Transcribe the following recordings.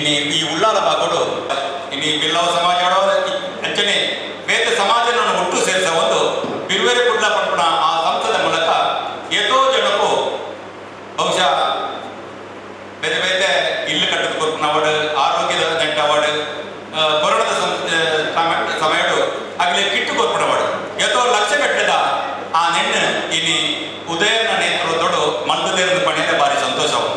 ಇನಿ ಈ ಉಳ್ಳಾಲ ಬಾಗೋಡು ಇನಿ ಬಿಲ್ಲವ ಸಮಾಜ ಅಂಚನೆ ಬೇತ ಸಮಾಜವನ್ನು ಒಟ್ಟು ಸೇರಿಸ ಒಂದು ಬಿರುವೇರೆ ಕುಡ್ಲ ಪಡ್ಪಣ ಆ ಸಂಸ್ಥದ ಮೂಲಕ ಎಷ್ಟೋ ಜನಕ್ಕೂ ಬಹುಶಃ ಬೇರೆ ಬೇರೆ ಇಲ್ಲು ಕಟ್ಟದ ಕೊರ್ಪುನ ಅವಾರ್ಡ್ ಆರೋಗ್ಯದ ದಂಡ ಅವಾರ್ಡ್ ಕೊರೋನಾದ ಸಮಯಡು ಆಗಲೇ ಕಿಟ್ಟು ಕೊರ್ಪುನ ಅವಾರ್ಡ್ ಎಷ್ಟೋ ಲಕ್ಷ ಗಟ್ಟದ ಆ ನೆಣ್ಣು ಇನಿ ಉದಯನ ನೇತೃತ್ವದೊಡು ಮಂದದೇರದ ಪಣಿದ ಭಾರಿ ಸಂತೋಷವು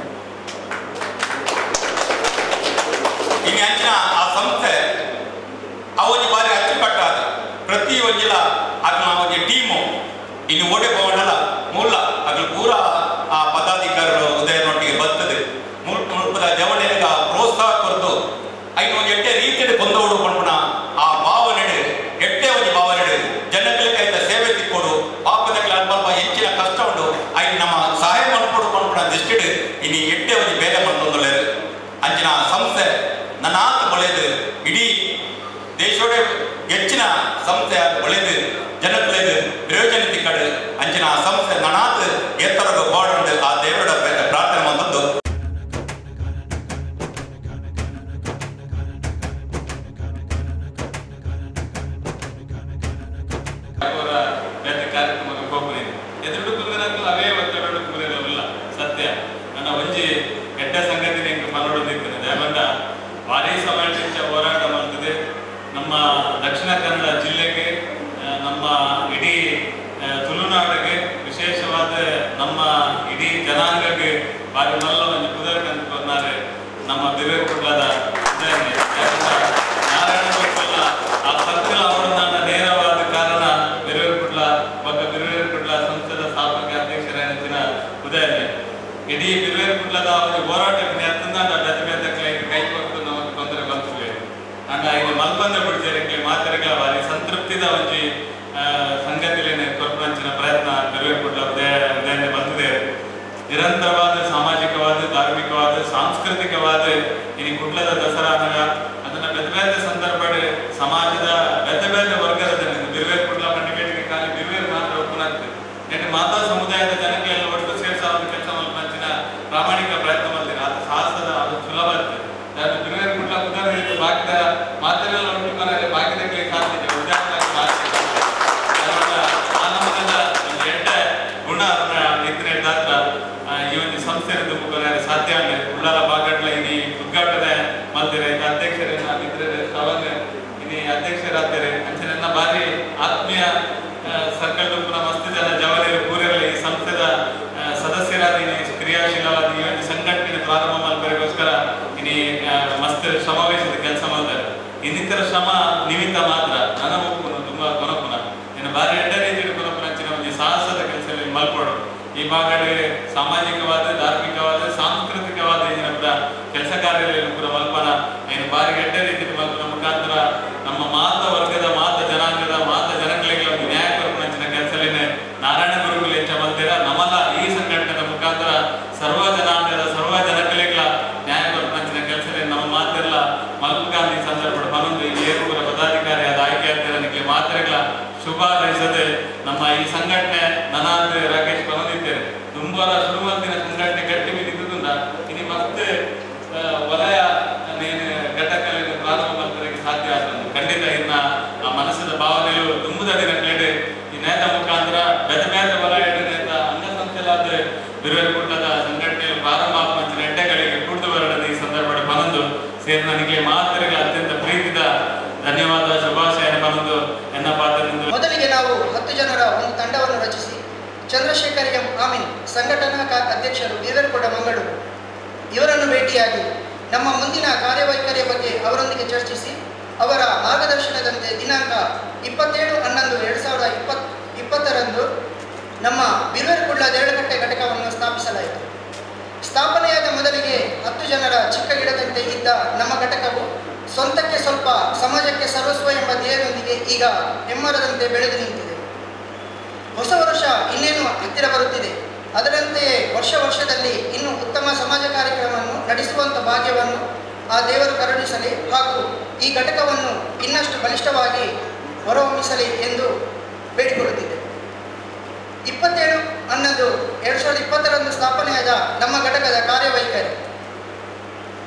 ಇನ್ನು ಅಂಚಿನ ಆ ಸಂಸ್ಥೆ ಅವೊಂದು ಬಾರಿ ಅಚ್ಚುಕಟ್ಟಾದ ಪ್ರತಿ ಒಂಜಿಲ ಅಗ್ಲ ಅವೊಂದು ಟೀಮು ಇನ್ನು ಓಡೆ ಪವನಲ್ಲ ಮೂಲ ಅಗ್ಲ ಪೂರ ಆ ಪದಾಧಿಕಾರಿಗಳು ಉದಯನೊಟ್ಟಿಗೆ ಬರ್ತದೆ ಮುಳ್ ಮುಳ್ಪದ ಜವಳಿಗ ಪ್ರೋತ್ಸಾಹ ಕೊರತು ಐನು ಒಂದು ಎಟ್ಟೆ ರೀತಿಯಲ್ಲಿ ಕೊಂದೋಡು ಪಂಪುಣ ಆ ಭಾವನೆ ಎಟ್ಟೆ ಒಂದು ಭಾವನೆ ಜನಗಳಿಗೆ ಆಯ್ತ ಸೇವೆ ತಿಕ್ಕೋಡು ಪಾಪದಕ್ಕೆ ಅಲ್ಪ ಹೆಚ್ಚಿನ ಕಷ್ಟ ಉಂಟು ಐದು ನಮ್ಮ ಸಹಾಯ ಮಾಡ್ಕೊಡು ಪಂಪುಣ ದೃಷ್ಟಿಡ್ ಇನ್ನು ಎಟ್ಟೆ ಒಂದು ಬೇರೆ ಬಂದೊಂದುಳ್ಳೇದು ಅಂಚಿನ ಸಂಸ್ಥೆ ನನಾತ್ ಒಳ್ಳೆಯದು ಇಡೀ ದೇಶೋಡೆ ಹೆಚ್ಚಿನ ಸಂಸ್ಥೆ ಒಳ್ಳೆಯದು ಜನಗಳಿಗೆ ಪ್ರಯೋಜನ ತಿಕ್ಕಡು ಅಂಚಿನ ಆ ಸಂಸ್ಥೆ ನನಾತ್ ಎತ್ತರದ ಬಾಡುಂಡು ಆ ದೇವರ ಪ್ರಾರ್ಥನೆ ಬಂದದ್ದು ಅವರ ಬೇರೆ ಕಾರ್ಯಕ್ರಮಕ್ಕೆ ಹೋಗ್ಬೋದು ಎದುರು ಕುಂದಿರಕ್ಕೂ ಅವೇ ಒತ್ತಡ ಕುಂದಿರಲಿಲ್ಲ ಸತ್ಯ ನನ್ನ ಒಂಜಿ ಕೆಟ್ಟ ಸಂಗತಿ ನಿಂಗೆ ಮನೋಡಿದ್ದೇನೆ ದಯವಂತ ಭಾರಿ ಸಮಾಜದಿಂದ ಹೋರಾಟ ಮಾಡ್ತದೆ ನಮ್ಮ ದಕ್ಷಿಣ ಕನ್ನಡ ಜಿಲ್ಲೆಗೆ ಆ, ನಮ್ಮ ಇಡೀ ಆ, ತುಳುನಾಡಿಗೆ ವಿಶೇಷವಾದ ನಮ್ಮ ಇಡೀ ಜನಾಂಗಕ್ಕೆ ಭಾರಿ ಮಲ್ಲ ಒಂದು ಕುದುರೆಕಂತ ಬಂದಾರೆ ನಮ್ಮ ಬಿರುಕುಳ್ಳದ ನಾರಾಯಣ ಗೋಪಾಲ ಆ ಪತ್ರ ಅವರನ್ನ ನೇರವಾದ ಕಾರಣ ಬಿರುಕುಡ್ಲ ಒಬ್ಬ ಬಿರುಕುಡ್ಲ ಸಂಸ್ಥದ ಸ್ಥಾಪಕ ಅಧ್ಯಕ್ಷರಾಗಿನ ಉದಯನೆ ಇಡೀ ಬಿರುಕುಡ್ಲದ ಒಂದು ಹೋರಾಟಕ್ಕೆ ನೆತ್ತಂದ ಬೆತ್ತ ಬೆತ್ತ ಕೈ ಕೊಟ್ಟು ನಮಗೆ ತೊಂದರೆ ಬಂತು ಅಂಡ ಇದು ಮಲ್ಬಂದ ಬಿಡ್ತಿರಕ್ಕೆ ಮಾತರಿಗ ಬಾರಿ ಸಂತೃಪ್ತಿದ ಒಂಜಿ ಆ, ಸಂಗತಿಲೇನೆ ಕೊರ್ಪಂಚಿನ ಪ್ರಯತ್ನ ಬಿರುಕುಡ್ಲ ಉದಯ ಉದಯನೆ ಬಂದಿದೆ ನಿರಂತರವಾದ ಸಾಮಾಜಿಕವಾದ ಧಾರ್ಮಿಕವಾದ ಸಾಂಸ್ಕೃತಿಕವಾದ ಈ ಕುಡ್ಲದ ದಸರಾನಾಗ ಅದನ್ನ ಬೇರೆ ಬೇರೆ ಸಂದರ್ಭ ಸಮಾಜದ ಬೇರೆ ಬೇರೆ ವರ್ಗದ ಜನಕ್ಕೆ ಬಿರುವೇರ್ ಕುಡ್ಲ ಮಂಡಿಗೆ ಖಾಲಿ ಬಿರುವೇರ್ ಮಾತ್ರ ಒಪ್ಪುನಾಗ್ತದೆ ಯಾಕಂದ್ರೆ ಮಾತಾ ಸಮುದಾಯದ ಜನಕ್ಕೆ ಎಲ್ಲ ಒಟ್ಟು ಸೇರಿಸ ಒಂದು ಕೆಲಸ ಮಲ್ಪಂಚಿನ ಪ್ರಾಮಾಣಿಕ ಪ್ರಯತ್ನ ಮಾಡ್ತೀನಿ ಅದು ಸಾಹಸದ ಅದು ಸುಲಭ ಇರ್ತದೆ ನಾನು ಬಿರುವೇರ್ ಕುಡ್ಲ ಉದಾಹರಣೆ ಬಾಕಿದ ಮಾತೆಲ್ಲ ಒಟ್ಟು ಮನೆಯಲ್ಲಿ ಬಾಕಿದಕ್ಕೆ ಸಾಧ್ಯ ಉದಾಹರಣೆ ಮಾತ್ರ ಆನಂದದ ಒಂದು ಎಡ್ಡ ಗುಣ ನಿದ್ರೆ ದಾತ್ರ ಈ ಒಂದು ಸಂಸ್ಥೆ ತುಂಬುಕೊನೆ ಸಾಧ್ಯ ಅಂದ್ರೆ ಉಳ್ಳಾಲ ಬಾಗಡ್ಲ ಇನಿ ಉದ್ಘಾಟನೆ ಮಾಡ್ತಾರೆ ಇದು ಅಧ್ಯಕ್ಷರನ್ನ ನಿದ್ರೆ ಶ್ರವಣ ಇನಿ ಅಧ್ಯಕ್ಷರಾಗ್ತಾರೆ ಅಂಚನೆಲ್ಲ ಬಾರಿ ಆತ್ಮೀಯ ಸರ್ಕಲ್ ತುಂಬುನ ಮಸ್ತ್ ಜನ ಜವರಿಯರು ಪೂರಲ್ಲಿ ಈ ಸಂಸ್ಥೆದ ಆ, ಸದಸ್ಯರಾದ ಇನಿ ಕ್ರಿಯಾಶೀಲವಾದ ಈ ಒಂದು ಸಂಘಟನೆ ಪ್ರಾರಂಭ ಮಾಡ್ಬೇಕೋಸ್ಕರ ಇನಿ ಆ, ಮಸ್ತ್ ಶ್ರಮ ವಹಿಸಿದ ಕೆಲಸ ಮಾಡ್ತಾರೆ ಇನ್ನಿತರ ಶ್ರಮ ನಿಮಿತ್ತ ಮಾತ್ರ ನನ್ನ ಒಪ್ಪುನು ತುಂಬಾ ಕೊನಪುನ ಇನ್ನು ಬಾರಿ ಎಡ್ಡ ರೀತಿಯಲ್ಲಿ ಕೊನಪುನ ಅಂಚಿನ ಒಂದು ಸಾಹಸದ ಕೆಲಸದಲ್ಲಿ ಮಲ್ಪಡು ಈ ಭಾಗಡೆ ಸಾಮಾಜಿಕವಾದ ಧಾರ್ಮಿಕವಾದ ಸಾಂಸ್ಕೃತಿಕವಾದ ಏನಿನ ಕೂಡ ಕೆಲಸ ಕಾರ್ಯದಲ್ಲಿ ಕೂಡ ಮಲ್ಪನ ಏನು ಬಾರಿ ಎಡ್ಡ ರೀತಿಯಲ್ಲಿ ಮಲ್ಪನ ಮುಖಾಂತರ ನಮ್ಮ ಮಾತ ವರ್ಗದ ಮಾತ ಜನಾಂಗದ ಮಾತ ಜನಗಳಿಗೆ ಒಂದು ನ್ಯಾಯ ಕೊರಪಣಂಚಿನ ಕೆಲಸಲೇನೆ ನಾರಾಯಣ ಗುರುಗಳು ಹೆಚ್ಚ ಬಂದಿರ ನಮ್ಮಲ್ಲ ಈ ಸಂಘಟನೆಯ ಮುಖಾಂತರ ಸರ್ವ ಜನಾಂಗದ ಸರ್ವ ಜನಗಳಿಗಳ ನ್ಯಾಯ ಕೊರಪಣಂಚಿನ ಕೆಲಸದಲ್ಲಿ ನಮ್ಮ ಮಾತೆಲ್ಲ ಮಲ್ಪು ಗಾಂಧಿ ಸಂದರ್ಭ ಹನ್ನೊಂದು ಏರುಪುರ ಪದಾಧಿಕಾರಿ ಆದ ಆಯ್ಕೆ ಆಗ್ತಿರನಿಗೆ ಮಾತ್ರೆಗಳ ಶುಭ ಹಾರೈಸದೆ ನಮ್ಮ ಈ ಸಂಘಟನೆ ನನಾಂತ ರಾಕೇಶ್ ಬಂದಿದ್ದೇನೆ ತುಂಬಾ ಶುರುವಂತಿನ ಸಂಘಟನೆ ಗಟ್ಟಿ ಬಿದ್ದುಂಡ ಇനി ಮತ್ತೆ ಆ, ವಲಯ ನೇನು ಘಟಕಗಳಿಗೆ ಪ್ರಾರಂಭ ಮಾಡ್ತಾರೆ ಸಾಧ್ಯ ಆಗ್ತದೆ ಖಂಡಿತ ಇನ್ನ ಆ ಮನಸ್ಸದ ಭಾವನೆಗಳು ತುಂಬುದ ದಿನಗಳಿಗೆ ಈ ನೇತ ಮುಖಾಂತರ ಬೇರೆ ಬೇರೆ ವಲಯ ನೇತ ಅಂಗಸಂಸ್ಥೆಲಾದ ಬಿರುವೆ ಕೂಟದ ಸಂಘಟನೆಯಲ್ಲಿ ಪ್ರಾರಂಭ ಆಗುವಂತ ನೆಟ್ಟೆಗಳಿಗೆ ಕುಡಿದು ಬರಡದ ಈ ಸಂದರ್ಭ ಬಂದು ಸೇರಿ ನನಗೆ ಮಾತರಿಗೆ ಅತ್ಯಂತ ಪ್ರೀತಿದ ಧನ್ಯವಾದ ಶುಭಾಶಯ ಬಂದು ಎನ್ನ ಪಾತ್ರದಿಂದ ಮೊದಲಿಗೆ ನಾವು ಹತ್ತು ಜನರ ಒಂದು ತಂಡವನ್ನು ರಚಿಸಿ ಚಂದ್ರಶೇಖರ್ ಎಂ ಆಮೀನ್ ಸಂಘಟನಾ ಕಾ- ಅಧ್ಯಕ್ಷರು ಬೀದರ್ಕೊಡ ಮಂಗಳೂರು ಇವರನ್ನು ಭೇಟಿಯಾಗಿ ನಮ್ಮ ಮುಂದಿನ ಕಾರ್ಯವೈಖರಿಯ ಬಗ್ಗೆ ಅವರೊಂದಿಗೆ ಚರ್ಚಿಸಿ ಅವರ ಮಾರ್ಗದರ್ಶನದಂತೆ ದಿನಾಂಕ ಇಪ್ಪತ್ತೇಳು ಹನ್ನೊಂದು ಎರಡು ಸಾವಿರದ ಇಪ್ಪತ್ ಇಪ್ಪತ್ತರಂದು ನಮ್ಮ ಬಿರುವೆರ್ಕುಳ್ಳ ದೇರಳಕಟ್ಟೆ ಘಟಕವನ್ನು ಸ್ಥಾಪಿಸಲಾಯಿತು ಸ್ಥಾಪನೆಯಾದ ಮೊದಲಿಗೆ ಹತ್ತು ಜನರ ಚಿಕ್ಕ ಗಿಡದಂತೆ ಇದ್ದ ನಮ್ಮ ಘಟಕವು ಸ್ವಂತಕ್ಕೆ ಸ್ವಲ್ಪ ಸಮಾಜಕ್ಕೆ ಸರ್ವಸ್ವ ಎಂಬ ಧ್ಯೇಯದೊಂದಿಗೆ ಈಗ ಹೆಮ್ಮರದಂತೆ ಬೆಳೆದು ನಿಂತಿದೆ ಹೊಸ ವರ್ಷ ಇನ್ನೇನು ಹತ್ತಿರ ಬರುತ್ತಿದೆ ಅದರಂತೆಯೇ ವರ್ಷ ವರ್ಷದಲ್ಲಿ ಇನ್ನು ಉತ್ತಮ ಸಮಾಜ ಕಾರ್ಯಕ್ರಮವನ್ನು ನಡೆಸುವಂಥ ಭಾಗ್ಯವನ್ನು ಆ ದೇವರು ಕರುಣಿಸಲಿ ಹಾಗೂ ಈ ಘಟಕವನ್ನು ಇನ್ನಷ್ಟು ಬಲಿಷ್ಠವಾಗಿ ಹೊರಹೊಮ್ಮಿಸಲಿ ಎಂದು ಬೇಡಿಕೊಳ್ಳುತ್ತಿದ್ದೆ ಇಪ್ಪತ್ತೇಳು ಹನ್ನೊಂದು ಎರಡು ಸಾವಿರದ ಇಪ್ಪತ್ತರಂದು ಸ್ಥಾಪನೆಯಾದ ನಮ್ಮ ಘಟಕದ ಕಾರ್ಯವೈಖರಿ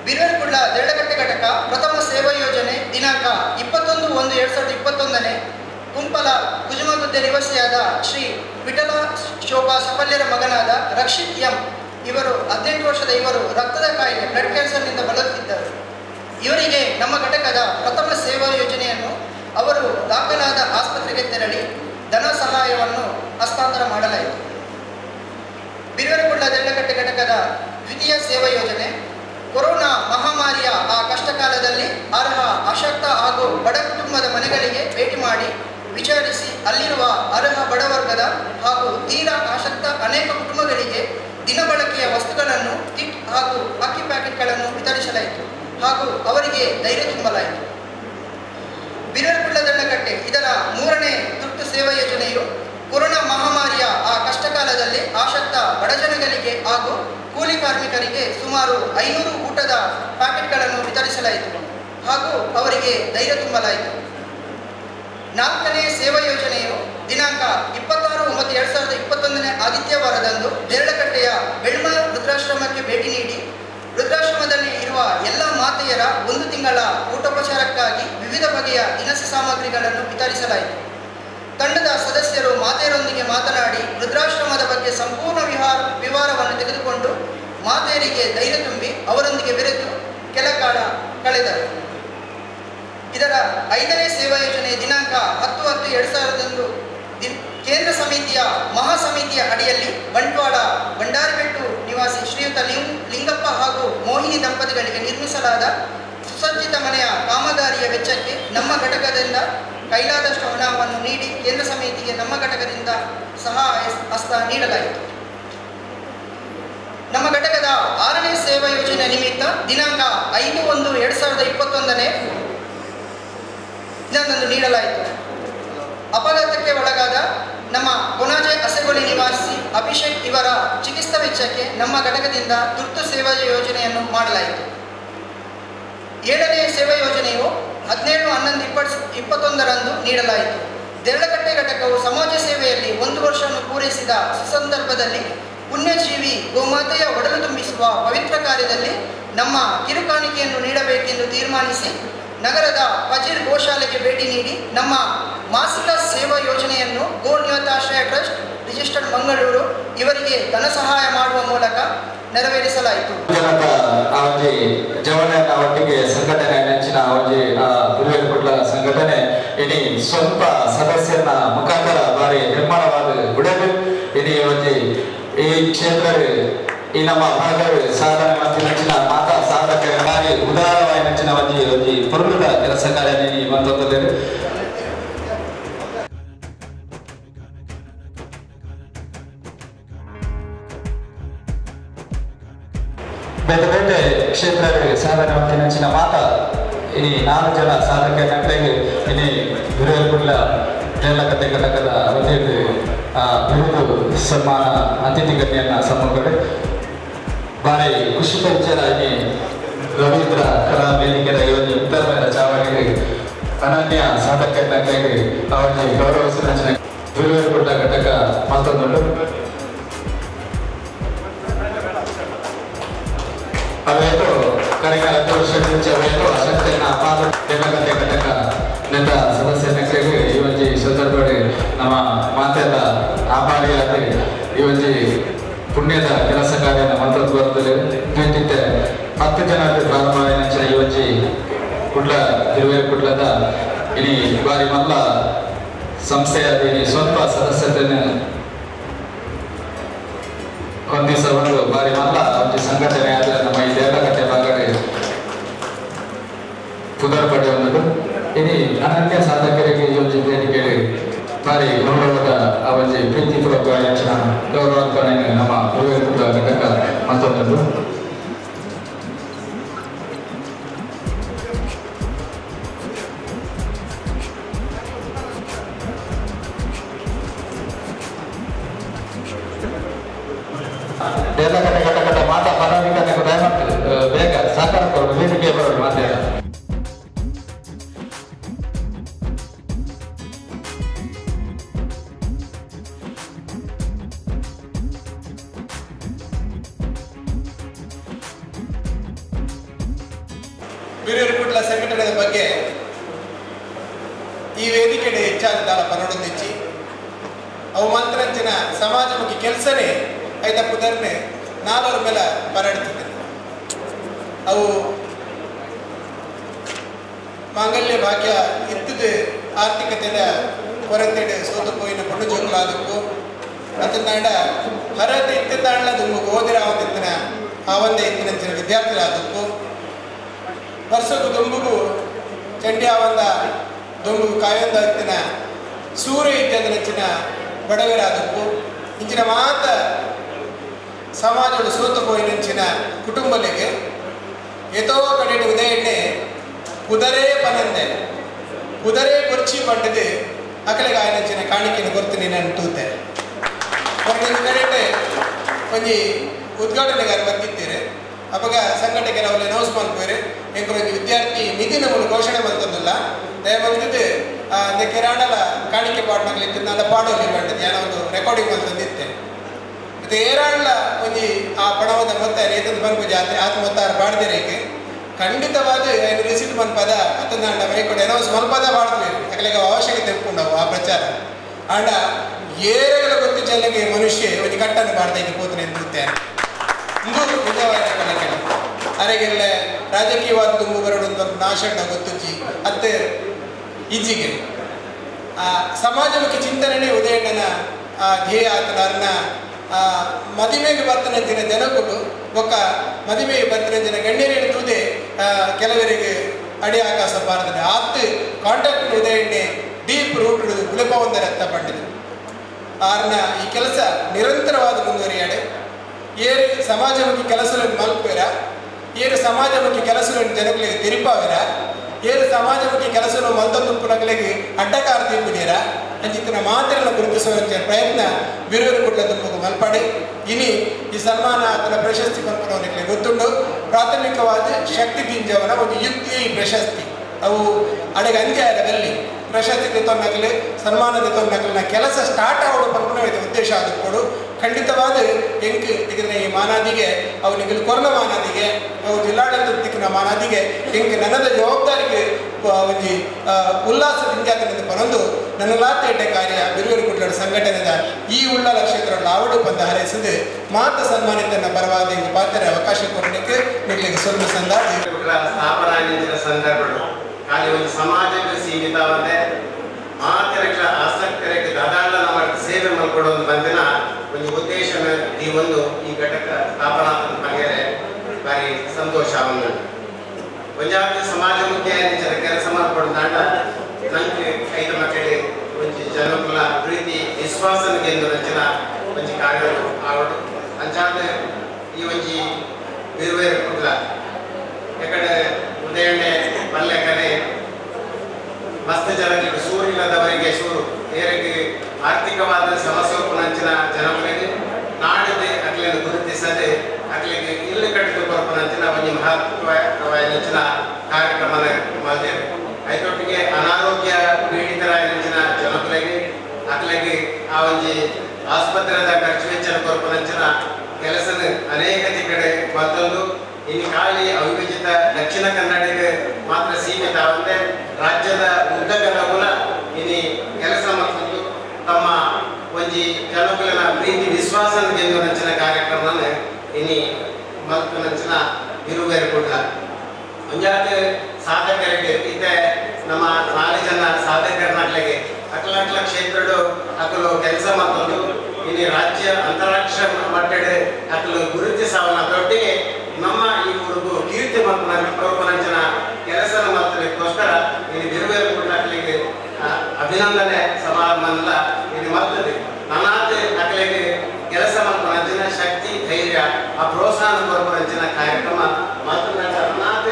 ಬಿರುವೆರ್ಕುಳ್ಳ ದೇಳಗಟ್ಟೆ ಘಟಕ ಪ್ರಥಮ ಸೇವಾ ಯೋಜನೆ ದಿನಾಂಕ ಇಪ್ಪತ್ತೊಂದು ಒಂದು ಎರಡು ಸಾವಿರದ ಇಪ್ಪತ್ತೊಂದನೇ ಕುಂಪಲ ಕುಜುಮಗುದ್ದೆ ನಿವಾಸಿಯಾದ ಶ್ರೀ ವಿಠಲ ಶೋಭಾ ಸಫಲ್ಯರ ಮಗನಾದ ರಕ್ಷಿತ್ ಎಂ ಇವರು ಹದಿನೆಂಟು ವರ್ಷದ ಇವರು ರಕ್ತದ ಕಾಯಿಲೆ ಬ್ಲಡ್ ಕ್ಯಾನ್ಸರ್ನಿಂದ ಬಳಲುತ್ತಿದ್ದರು ಇವರಿಗೆ ನಮ್ಮ ಘಟಕದ ಪ್ರಥಮ ಸೇವಾ ಯೋಜನೆಯನ್ನು ಅವರು ದಾಖಲಾದ ಆಸ್ಪತ್ರೆಗೆ ತೆರಳಿ ಧನ ಸಹಾಯವನ್ನು ಹಸ್ತಾಂತರ ಮಾಡಲಾಯಿತು ಬಿರುವರಗುಳ್ಳ ದಂಡಕಟ್ಟೆ ಘಟಕದ ದ್ವಿತೀಯ ಸೇವಾ ಯೋಜನೆ ಕೊರೋನಾ ಮಹಾಮಾರಿಯ ಆ ಕಷ್ಟಕಾಲದಲ್ಲಿ ಅರ್ಹ ಅಶಕ್ತ ಹಾಗೂ ಬಡ ಕುಟುಂಬದ ಮನೆಗಳಿಗೆ ಭೇಟಿ ಮಾಡಿ ವಿಚಾರಿಸಿ ಅಲ್ಲಿರುವ ಅರ್ಹ ಬಡವರ್ಗದ ಹಾಗೂ ತೀರಾ ಆಸಕ್ತ ಅನೇಕ ಕುಟುಂಬಗಳಿಗೆ ದಿನಬಳಕೆಯ ವಸ್ತುಗಳನ್ನು ಕಿಟ್ ಹಾಗೂ ಅಕ್ಕಿ ಪ್ಯಾಕೆಟ್ಗಳನ್ನು ವಿತರಿಸಲಾಯಿತು ಹಾಗೂ ಅವರಿಗೆ ಧೈರ್ಯ ತುಂಬಲಾಯಿತು ಬಿರರ್ಪುಳ್ಳ ದಂಡಕಟ್ಟೆ ಇದರ ಮೂರನೇ ತುರ್ತು ಸೇವಾ ಯೋಜನೆಯು ಕೊರೋನಾ ಮಹಾಮಾರಿಯ ಆ ಕಷ್ಟಕಾಲದಲ್ಲಿ ಆಸಕ್ತ ಬಡಜನಗಳಿಗೆ ಹಾಗೂ ಕೂಲಿ ಕಾರ್ಮಿಕರಿಗೆ ಸುಮಾರು ಐನೂರು ಊಟದ ಪ್ಯಾಕೆಟ್ಗಳನ್ನು ವಿತರಿಸಲಾಯಿತು ಹಾಗೂ ಅವರಿಗೆ ಧೈರ್ಯ ತುಂಬಲಾಯಿತು ನಾಲ್ಕನೇ ಸೇವಾ ಯೋಜನೆಯು ದಿನಾಂಕ ಇಪ್ಪತ್ತಾರು ಒಂಬತ್ತು ಎರಡು ಸಾವಿರದ ಇಪ್ಪತ್ತೊಂದನೇ ಆದಿತ್ಯವಾರದಂದು ದೇರಳಕಟ್ಟೆಯ ಬೆಳ್ಮ ವೃದ್ಧಾಶ್ರಮಕ್ಕೆ ಭೇಟಿ ನೀಡಿ ವೃದ್ಧಾಶ್ರಮದಲ್ಲಿ ಇರುವ ಎಲ್ಲ ಮಾತೆಯರ ಒಂದು ತಿಂಗಳ ಊಟೋಪಚಾರಕ್ಕಾಗಿ ವಿವಿಧ ಬಗೆಯ ದಿನಸಿ ಸಾಮಗ್ರಿಗಳನ್ನು ವಿತರಿಸಲಾಯಿತು ತಂಡದ ಸದಸ್ಯರು ಮಾತೆಯರೊಂದಿಗೆ ಮಾತನಾಡಿ ವೃದ್ಧಾಶ್ರಮದ ಬಗ್ಗೆ ಸಂಪೂರ್ಣ ವಿಹಾರ ವಿವರವನ್ನು ತೆಗೆದುಕೊಂಡು ಮಾತೆಯರಿಗೆ ಧೈರ್ಯ ತುಂಬಿ ಅವರೊಂದಿಗೆ ಬೆರೆತು ಕೆಲ ಕಾಲ ಕಳೆದರು ಇದರ ಐದನೇ ಸೇವಾ ಯೋಜನೆ ದಿನಾಂಕ ಹತ್ತು ಹತ್ತು ಎರಡು ಸಾವಿರದಂದು ದಿನ್- ಕೇಂದ್ರ ಸಮಿತಿಯ ಮಹಾ ಸಮಿತಿಯ ಅಡಿಯಲ್ಲಿ ಬಂಟ್ವಾಳ ಬಂಡಾರಿಬೆಟ್ಟು ನಿವಾಸಿ ಶ್ರೀಯುತ ಲಿಂಗ್ ಲಿಂಗಪ್ಪ ಹಾಗೂ ಮೋಹಿನಿ ದಂಪತಿಗಳಿಗೆ ನಿರ್ಮಿಸಲಾದ ಸುಸಜ್ಜಿತ ಮನೆಯ ಕಾಮಗಾರಿಯ ವೆಚ್ಚಕ್ಕೆ ನಮ್ಮ ಘಟಕದಿಂದ ಕೈಲಾದಷ್ಟು ಹಣವನ್ನು ನೀಡಿ ಕೇಂದ್ರ ಸಮಿತಿಗೆ ನಮ್ಮ ಘಟಕದಿಂದ ಸಹಾಯ ಹಸ್ತ ನೀಡಲಾಯಿತು ನಮ್ಮ ಘಟಕದ ಆರನೇ ಸೇವಾ ಯೋಜನೆ ನಿಮಿತ್ತ ದಿನಾಂಕ ಐದು ಒಂದು ಎರಡು ಸಾವಿರದ ಇಪ್ಪತ್ತೊಂದನೇ ಇದನ್ನು ನೀಡಲಾಯಿತು ಅಪಘಾತಕ್ಕೆ ಒಳಗಾದ ನಮ್ಮ ಕೊನಾಜೆ ಹಸೆಗೊಳಿ ನಿವಾಸಿ ಅಭಿಷೇಕ್ ಇವರ ಚಿಕಿತ್ಸಾ ವೆಚ್ಚಕ್ಕೆ ನಮ್ಮ ಘಟಕದಿಂದ ತುರ್ತು ಸೇವಾ ಯೋಜನೆಯನ್ನು ಮಾಡಲಾಯಿತು ಏಳನೇ ಸೇವಾ ಯೋಜನೆಯು ಹದಿನೇಳು ಹನ್ನೊಂದು ಇಪ್ಪತ್ ಇಪ್ಪತ್ತೊಂದರಂದು ನೀಡಲಾಯಿತು ದೇರಳಕಟ್ಟೆ ಘಟಕವು ಸಮಾಜ ಸೇವೆಯಲ್ಲಿ ಒಂದು ವರ್ಷವನ್ನು ಪೂರೈಸಿದ ಸುಸಂದರ್ಭದಲ್ಲಿ ಪುಣ್ಯಜೀವಿ ಗೋಮಾತೆಯ ಒಡಲು ತುಂಬಿಸುವ ಪವಿತ್ರ ಕಾರ್ಯದಲ್ಲಿ ನಮ್ಮ ಕಿರುಕಾಣಿಕೆಯನ್ನು ನೀಡಬೇಕೆಂದು ತೀರ್ಮಾನಿಸಿ ನಗರದ ಫಜೀರ್ ಗೋಶಾಲೆಗೆ ಭೇಟಿ ನೀಡಿ ನಮ್ಮ ಮಾಸಿಕ ಸೇವಾ ಯೋಜನೆಯನ್ನು ಗೋ ನಿಯತಾಶ್ರಯ ಟ್ರಸ್ಟ್ ರಿಜಿಸ್ಟರ್ಡ್ ಮಂಗಳೂರು ಇವರಿಗೆ ಧನ ಸಹಾಯ ಮಾಡುವ ಮೂಲಕ ನೆರವೇರಿಸಲಾಯಿತು ಜನದ ಆ ಒಂಜಿ ಜವನನ ಒಟ್ಟಿಗೆ ಸಂಘಟನೆ ನೆಚ್ಚಿನ ಆ ಒಂಜಿ ಆ ಗುರುವೇರ್ಪುಟ್ಲ ಸಂಘಟನೆ ಇನಿ ಸ್ವಂತ ಸದಸ್ಯನ ಮುಖಾಂತರ ಬಾರಿ ನಿರ್ಮಾಣವಾದ ಬಿಡದು ಇನಿ ಒಂಜಿ ಈ ಕ್ಷೇತ್ರ ಈ ನಮ್ಮ ಭಾಗದ ಸಾಧನೆ ಮತ್ತು ನೆಚ್ಚಿನ ಮಾತಾ ಸಾಧಕ ಬಾರಿ ಉದಾರವಾಗಿ ನೆಚ್ಚಿನ ಒಂಜಿ ಒಂಜಿ ಪುರುಷದ ಕೆಲಸ ಕಾರ್ಯ ನೀ ಮತ್ತೊಂದಲ್ಲಿ ಬೇರೆ ಬೇರೆ ಕ್ಷೇತ್ರಗಳಿಗೆ ಸಾಧನೆ ಮತ್ತು ನೆಚ್ಚಿನ ಮಾತ ಈ ನಾಲ್ಕು ಜನ ಸಾಧಕ ನಟರಿಗೆ ಇನಿ ಗುರುವೇರ್ಪುಡ್ಲ ನೇಲಕತೆ ಘಟಕದ ವತಿಯಲ್ಲಿ ಆ ಬಿರುದು ಸನ್ಮಾನ ಅತಿಥಿ ಗಣ್ಯನ ಸಮ್ಮುಖಡೆ ಬಾರಿ ಖುಷಿ ಪರಿಚಯ ಇನಿ ರವೀಂದ್ರ ಕಲಾ ವೇದಿಕೆದ ಇವತ್ತು ಉತ್ತರమైన ಚಾವಣಿಗೆ ಅನನ್ಯ ಸಾಧಕ ನಟರಿಗೆ ಅವರಿಗೆ ಗೌರವಿಸಿದ ಗುರುವೇರ್ಪುಡ್ಲ ಘಟಕ ಮತ್ತೊಂದು ಅವೇನು ಕಡೆಗೆ ಹತ್ತು ವರ್ಷ ಮುಂಚೆ ಅವೇನು ಅಶಕ್ತಿಯನ್ನ ಅಪಾದ ದೇವಗತೆ ಘಟಕ ನೆತ ಸದಸ್ಯ ನೆಕ್ಲೆಗೆ ಈ ಒಂಜಿ ಸಂದರ್ಭದಲ್ಲಿ ನಮ್ಮ ಮಾತೆಲ್ಲ ಆಭಾರಿಯಾದ ಈ ಒಂಜಿ ಪುಣ್ಯದ ಕೆಲಸ ಕಾರ್ಯನ ಮತ್ತೊಂದು ಬರ್ತದೆ ನಿಂತಿದ್ದೆ ಹತ್ತು ಜನ ಪ್ರಾರಂಭ ನೆಚ್ಚಿನ ಈ ಒಂಜಿ ಕುಡ್ಲ ತಿರುವೆ ಕುಡ್ಲದ ಇನಿ ಬಾರಿ ಮಲ್ಲ ಸಂಸ್ಥೆಯ ಇನಿ ಸ್ವಂತ ಸದಸ್ಯತೆಯನ್ನು ಒಂದ್ ದಿವಸ ಒಂದು ಬಾರಿ ಮಲ್ಲ ಒಂದು ಸಂಘಟನೆ ಆದ್ರೆ ನಮ್ಮ ಈ ದೇವಕಟ್ಟೆ ಭಾಗಡೆ ಪುನರ್ಪಡೆ ಒಂದದು ಇನಿ ಅನನ್ಯ ಸಾಧಕರಿಗೆ ಈ ಒಂದು ವೇದಿಕೆಯಲ್ಲಿ ಬಾರಿ ಗೌರವದ ಆ ಒಂದು ಪ್ರೀತಿಪೂರ್ವಕ ಹೆಚ್ಚಿನ ಗೌರವಾರ್ಪಣೆ ನಮ್ಮ ಗುರುವೇರ್ಪುರ ಘಟಕ ಮತ್ತೊಂದದು ದೇವಕಟ್ಟೆ ಘಟಕದ ಮಾತಾ ಪದಾಧಿಕಾರಿಗಳು ದಯಮಾಡಿ ಆ, ಬೇಗ ಸಹಕಾರ ಕೊಡು ವೇದಿಕೆ ಬರೋದು ಮಾತಾಡ ಹಿರಿಯರು ಕುಟ್ಲ ಸಂಘಟನೆಯ ಬಗ್ಗೆ ಈ ವೇದಿಕೆಡೆ ಹೆಚ್ಚಾದ ದಾಳ ಪನೊಡೊಂದಿಚ್ಚಿ ಅವು ಮಂತ್ರಂಚಿನ ಸಮಾಜಮುಖಿ ಕೆಲಸನೇ ಐದ ಪುದರ್ನೆ ನಾಲ್ವರು ಮೇಲೆ ಪರಡ್ತಿದ್ದೆ ಅವು ಮಾಂಗಲ್ಯ ಭಾಗ್ಯ ಇದ್ದದ ಆರ್ಥಿಕತೆಯ ಕೊರತೆಡೆ ಸೋತು ಪೋಯಿನ ಪೊಣ್ಣು ಜೋಕುಲಾದಕ್ಕೂ ಅದನ್ನಾಂಡ ಹರದ ಇತ್ತಿದ್ದಾಂಡ ದುಂಬು ಓದಿರ ಅವತ್ತಿನ ಆವಂದೆ ಇತ್ತಿನಂಚಿನ ವಿದ್ಯಾರ್ಥಿಗಳಾದಕ್ಕೂ ವರ್ಷಕ್ಕೂ ದುಂಬುಗೂ ಚಂಡಿ ಆವಂದ ದುಂಬುಗೂ ಕಾಯೊಂದ ಇತ್ತಿನ ಸೂರ್ಯ ಇತ್ಯಾದ ನೆಚ್ಚಿನ ಬಡವರಾದಕ್ಕೂ ಇಂಚಿನ ಮಾತ ಸಮಾಜಗಳು ಸೋತು ಪೋಯಿನಂಚಿನ ಕುಟುಂಬಲಿಗೆ ಏತೋ ಕಡೆ ಉದಯಣ್ಣೆ ಕುದರೆ ಪನಂದೆ ಕುದರೆ ಕೊರ್ಚಿ ಪಂಡದು ಅಕಲೆಗೆ ಆಯ್ನಂಚಿನ ಕಾಣಿಕೆಯನ್ನು ಕೊರ್ತೀನಿ ನಾನು ತೂತೆ ಒಂದು ಕಡೆ ಒಂಜಿ ಉದ್ಘಾಟನೆಗಾರ ಬಂದಿದ್ದೀರಿ ಅವಾಗ ಸಂಘಟನೆಗೆ ನಾವು ಅನೌನ್ಸ್ ಮಾಡ್ಕೋರಿ ಎಂಕರು ಒಂದು ವಿದ್ಯಾರ್ಥಿ ನಿಧಿ ನಮ್ಮನ್ನು ಘೋಷಣೆ ಮಾಡ್ತಂದಿಲ್ಲ ದಯಮಾಡಿದ್ದು ಅಂದ ಕಿರಾಣಲ ಕಾಣಿಕೆ ಪಾಡ್ನಾಗ್ಲಿತ್ತು ನನ್ನ ಪಾಡೋಲಿ ಮಾಡಿದ್ದು ಏನೋ ಒಂದು ರೆಕಾರ್ಡಿಂಗ್ ಮಾಡ್ತಂದಿತ್ತೆ ಮತ್ತೆ ಏರಾಳ್ಲ ಒಂಜಿ ಆ ಪಣವದ ಮೊತ್ತ ನೇತದ ಬಂಕು ಜಾತ್ರೆ ಆತ ಮೊತ್ತ ಆರು ಬಾಡ್ದಿರೇಕೆ ಖಂಡಿತವಾದ ಏನು ರಿಸೀಟ್ ಮನ್ಪದ ಅತನ ಅಂಡ ಮೈಕೊಂಡು ಅನೌನ್ಸ್ ಮಲ್ಪದ ಬಾಡ್ತೀವಿ ಯಾಕಲೆಗ ಅವಶ್ಯಕತೆ ತೆಕ್ಕೊಂಡವು ಆ ಪ್ರಚಾರ ಅಂಡ ಏರೆಗಳ ಗೊತ್ತು ಜನಗೆ ಮನುಷ್ಯ ಒಂದು ಕಟ್ಟನ್ನು ಬಾಡ್ದೈತಿ ಕೂತನೆ ನಿಂತೆ ಇಂದು ನಿಜವಾದ ಕಲಿಕೆ ಅರೆಗೆಲ್ಲ ರಾಜಕೀಯವಾದ ತುಂಬು ಬರೋಡು ಒಂದು ನಾಶಂಡ ಗೊತ್ತುಚ್ಚಿ ಅತ್ತೆ ಈಜಿಗೆ ಆ ಸಮಾಜಮುಖಿ ಚಿಂತನೆ ಉದಯಣ್ಣನ ಆ ಧ್ಯೇಯ ಆತನ ಆ ಮದುವೆಗೆ ಬರ್ತನಂಚಿನ ಜನಗಳು ಒಕ್ಕ ಮದುವೆಗೆ ಬರ್ತನಂಚಿನ ಗಣ್ಯರೇನು ತೂದೆ ಆ, ಕೆಲವರಿಗೆ ಅಡಿ ಆಕಾಶ ಬಾರದೆ ಆತ್ ಕಾಂಟ್ಯಾಕ್ಟ್ ಉದಯಣ್ಣೆ ಡೀಪ್ ರೂಟ್ ಗುಳಪ ಒಂದರ ಅರ್ಥ ಪಂಡಿದೆ ಆರ್ನ ಈ ಕೆಲಸ ನಿರಂತರವಾದ ಮುಂದುವರಿಯಾಡೆ ಏರು ಸಮಾಜಮುಖಿ ಕೆಲಸಗಳನ್ನು ಮಲ್ಪುವಿರ ಏರು ಸಮಾಜಮುಖಿ ಕೆಲಸಗಳನ್ನು ಜನಗಳಿಗೆ ತಿರುಪಾವಿರ ಏರು ಸಮಾಜಮುಖಿ ಕೆಲಸವನ್ನು ಮಲ್ತುಪ್ಪುನಗಳಿಗೆ ಅಡ್ಡಕಾರ ತೀರ್ಪಿದೀರ ಅಂಚಿತ್ತಿನ ಮಾತನ್ನು ಗುರುತಿಸುವ ಪ್ರಯತ್ನ ಬಿರುವರು ಕುಟ್ಲ ತುಂಬು ಮಲ್ಪಡೆ ಇನಿ ಈ ಸನ್ಮಾನ ಅದರ ಪ್ರಶಸ್ತಿ ಪಂಪನವರಿಗೆ ಗೊತ್ತುಂಡು ಪ್ರಾಥಮಿಕವಾದ ಶಕ್ತಿ ದಿಂಜವನ ಒಂದು ಯುಕ್ತಿ ಈ ಪ್ರಶಸ್ತಿ ಅವು ಅಡೆಗೆ ಅಂತ್ಯದಲ್ಲಿ ಪ್ರಶಸ್ತಿ ತೆತ್ತೊನ್ನಗಲಿ ಸನ್ಮಾನ ತೆತ್ತೊನ್ನಗಲಿನ ಕೆಲಸ ಸ್ಟಾರ್ಟ್ ಆಗೋಡು ಪಂಪನ ಉದ್ದೇಶ ಆದುಕೊಡು ಖಂಡಿತವಾದ ಎಂಕ್ ಇದನ್ನ ಈ ಮಾನಾದಿಗೆ ಅವು ನಿಗಲು ಕೊರನ ಮಾನಾದಿಗೆ ಅವು ಜಿಲ್ಲಾಡಳಿತ ದಿಕ್ಕಿನ ಮಾನಾದಿಗೆ ಎಂಕ್ ನನ್ನದ ಜವಾಬ್ದಾರಿಗೆ ಆ, ಒಂಜಿ ಆ, ಉಲ್ಲಾಸ ವಿದ್ಯಾರ್ಥಿ ಪನೊಂದು ನನ್ನ ಲಾತೇಟೆ ಕಾರ್ಯ ಬಿರುವರು ಕುಟ್ಲಡ ಸಂಘಟನೆದ ಈ ಉಳ್ಳ ನಕ್ಷತ್ರ ಆವಡು ಪಂದ ಹರೈಸಿದು ಮಾತ ಸನ್ಮಾನಿತನ ಪರವಾದ ಪಾತ್ರ ಅವಕಾಶ ಕೊಡಲಿಕ್ಕೆ ನಿಗ್ಲಿಗೆ ಸ್ವಲ್ಪ ಸಂದಾಜಿ ಬಿಟ್ರ ಸ್ಥಾಪನಾಗಿದ್ದ ಸಂದರ್ಭಗಳು ಖಾಲಿ ಒಂದು ಸಮಾಜಕ್ಕೆ ಸೀಮಿತವಾದೆ ಮಾತಿರಕ್ಕೆ ಆಸಕ್ತರಿಗೆ ದಾದಾಳ ನಮ್ಮ ಸೇವೆ ಮಾಡ್ಕೊಡೋ ಒಂದು ಬಂದಿನ ಒಂದು ಉದ್ದೇಶ ಈ ಒಂದು ಈ ಘಟಕ ಸ್ಥಾಪನಾ ಬಗ್ಗೆ ಭಾರಿ ಸಂತೋಷ ಅವನು ಪಂಜಾಬ್ ಸಮಾಜಮುಖಿ ನಿಜದ ಕೆಲಸ ಮಾಡ್ಕೊಂಡಾಂಡ ನಂಗೆ ಐದು ಮಕ್ಕಳಿಗೆ ಒಂಜಿ ಜನಗಳ ಪ್ರೀತಿ ವಿಶ್ವಾಸನ ಗೆಂದು ನಂಚಿನ ಒಂಜಿ ಕಾರ್ಯಗಳು ಆವಡು ಅಂಚಾದ ಈ ಒಂಜಿ ಬೇರೆ ಕುಡ್ಲ ಯಾಕಂದ್ರೆ ಉದಯಣ್ಣೆ ಮಲ್ಲೆಕನೆ ಮಸ್ತ್ ಜನಗಳಿಗೆ ಸೂರಿಲ್ಲದವರಿಗೆ ಸೂರು ಬೇರೆಗೆ ಆರ್ಥಿಕವಾದ ಸಮಸ್ಯೆ ಉಪನಂಚಿನ ಜನಗಳಿಗೆ ನಾಡಿದೆ ಅಕ್ಲಿನ ಗುರುತಿಸದೆ ಅಕ್ಲಿಗೆ ಇಲ್ಲಿ ಕಟ್ಟಿದ ಕೊರಪನಂಚಿನ ಒಂದು ಮಹತ್ವವಾದ ಕಾರ್ಯಕ್ರಮನ ಮಾಡಿದ್ದೇವೆ ಐದೊಟ್ಟಿಗೆ ಅನಾರೋಗ್ಯ ಪೀಡಿತರಾಗಿನ ಜನಗಳಿಗೆ ಅಕ್ಲಿಗೆ ಆ ಒಂದು ಆಸ್ಪತ್ರೆದ ಖರ್ಚು ವೆಚ್ಚನ ಕೊರಪನಂಚಿನ ಕೆಲಸನ ಅನೇಕ ಕಡೆ ಮತ್ತೊಂದು ಇನ್ನು ಖಾಲಿ ಅವಿಭಜಿತ ದಕ್ಷಿಣ ಕನ್ನಡಿಗೆ ಮಾತ್ರ ಸೀಮಿತ ಆಗುತ್ತೆ ರಾಜ್ಯದ ಉದ್ದಗಲ ಮೂಲ ಇನಿ ಕೆಲಸ ಮತ್ತು ತಮ್ಮ ಒಂಜಿ ಜನಗಳ ಪ್ರೀತಿ ವಿಶ್ವಾಸ ಗೆದ್ದು ನಂಚಿನ ಕಾರ್ಯಕ್ರಮವನ್ನು ಇನಿ ಮಲ್ತು ನಂಚಿನ ಇರುವೇರು ಕೂಡ ಮುಂಜಾನೆ ಸಾಧಕರಿಗೆ ಇತ್ತೆ ನಮ್ಮ ನಾಲ್ಕು ಜನ ಸಾಧಕರನ್ನಾಗ್ಲಿಗೆ ಅಕಲ ಅಕಲ ಕ್ಷೇತ್ರಗಳು ಅಕಲು ಕೆಲಸ ಮತ್ತೊಂದು ಇನ್ನು ರಾಜ್ಯ ಅಂತಾರಾಷ್ಟ್ರೀಯ ಮಟ್ಟದ ಅಕಲು ಗುರುತಿಸವನ ದೊಡ್ಡಿಗೆ ನಮ್ಮ ಈ ಊರಿಗೂ ಕೀರ್ತಿ ಮತ್ತು ಕಲ್ಪನಂಚನ ಕೆಲಸ ಮಾಡ್ಲಿಕ್ಕೋಸ್ಕರ ಇಲ್ಲಿ ಬಿರುವೇರು ಕೊಟ್ಟಾಕ್ಲಿಕ್ಕೆ ಅಭಿನಂದನೆ ಸಮಾರಂಭ ಇದು ಮಾಡ್ತದೆ ನನ್ನಾದ ಅಕಲಿಗೆ ಕೆಲಸ ಮಾಡ್ಕೊಂಡ ಶಕ್ತಿ ಧೈರ್ಯ ಆ ಪ್ರೋತ್ಸಾಹ ಕೊರಪರಂಚಿನ ಕಾರ್ಯಕ್ರಮ ಮತ್ತು ನನ್ನಾದ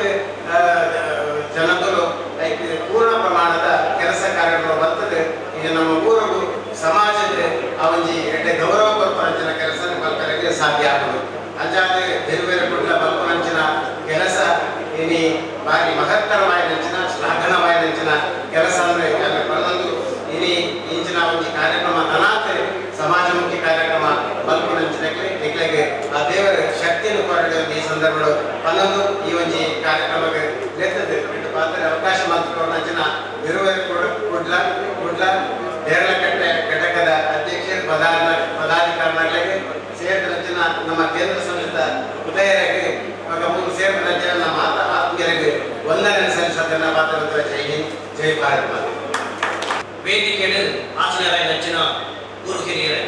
ಜನಗಳು ಲೈಕ್ ಪೂರ್ಣ ಪ್ರಮಾಣದ ಕೆಲಸ ಕಾರ್ಯಗಳು ಬರ್ತದೆ ಈಗ ನಮ್ಮ ಊರಿಗೂ ಸಮಾಜದ ಆ ಒಂಜಿ ಎಡ್ಡೆ ಗೌರವ ಕೊರಪರಂಚಿನ ಕೆಲಸ ಮಲ್ಕರಿಗೆ ಸಾಧ್ಯ ಆಗುವುದು ಅಂಜಾದೆ ಬೇರೆ ಬೇರೆ ಕುಟ್ಲ ಬಲ್ಪನಂಚಿನ ಕೆಲಸ ಇನಿ ಬಾರಿ ಮಹತ್ತರವಾಯಿನಂಚಿನ ಶ್ಲಾಘನವಾಯಿನಂಚಿನ ಕೆಲಸ ಅಂದ್ರೆ ಅಲ್ಲಿ ಬಂದೊಂದು ಇನಿ ಇಂಚಿನ ಒಂದು ಕಾರ್ಯಕ್ರಮ ಅನಾಥ ಸಮಾಜಮುಖಿ ಕಾರ್ಯಕ್ರಮ ಬಲ್ಪನಂಚಿನಕ್ಕೆ ನಿಗ್ಲೆಗೆ ಆ ದೇವರ ಶಕ್ತಿಯನ್ನು ಕೊರಡೆ ಈ ಸಂದರ್ಭಗಳು ಪನ್ನೊಂದು ಈ ಒಂಜಿ ಕಾರ್ಯಕ್ರಮಕ್ಕೆ ಲೆತ್ತದ ಬಿಟ್ಟು ಪಾತ್ರ ಅವಕಾಶ ಮಾತುಕೊಂಡು ಅಂಚಿನ ಇರುವೆ ಕುಡ್ಲ ಕುಡ್ಲ ದೇರಳಕಟ್ಟೆ ಘಟಕದ ಅಧ್ಯಕ್ಷರು ಪದಾರ್ಥ ಪದಾಧಿಕಾರಿಗಳಿಗೆ ಸೇರಿದ ಅಂಚಿನ ನಮ್ಮ ಕೇಂದ್ರ ಸಂಸ್ಥೆ ಉದಯರಿಗೆ ಇವಾಗ ಮೂರು ಸೇರಿದ ಅಂಚಿನ ನಮ್ಮ ಮಾತ ಆತ್ಮೀಯರಿಗೆ ವಂದನೆ ಸಲ್ಲಿಸೋದನ್ನ ಪಾತ್ರ ಜೈ ಹಿಂದ್ ಜೈ ಭಾರತ್ ಮಾತೆ ವೇದಿಕೆಯಲ್ಲಿ ಆಚರಣೆ ನಚ್ಚಿನ ಗುರು ಹಿರಿಯರೇ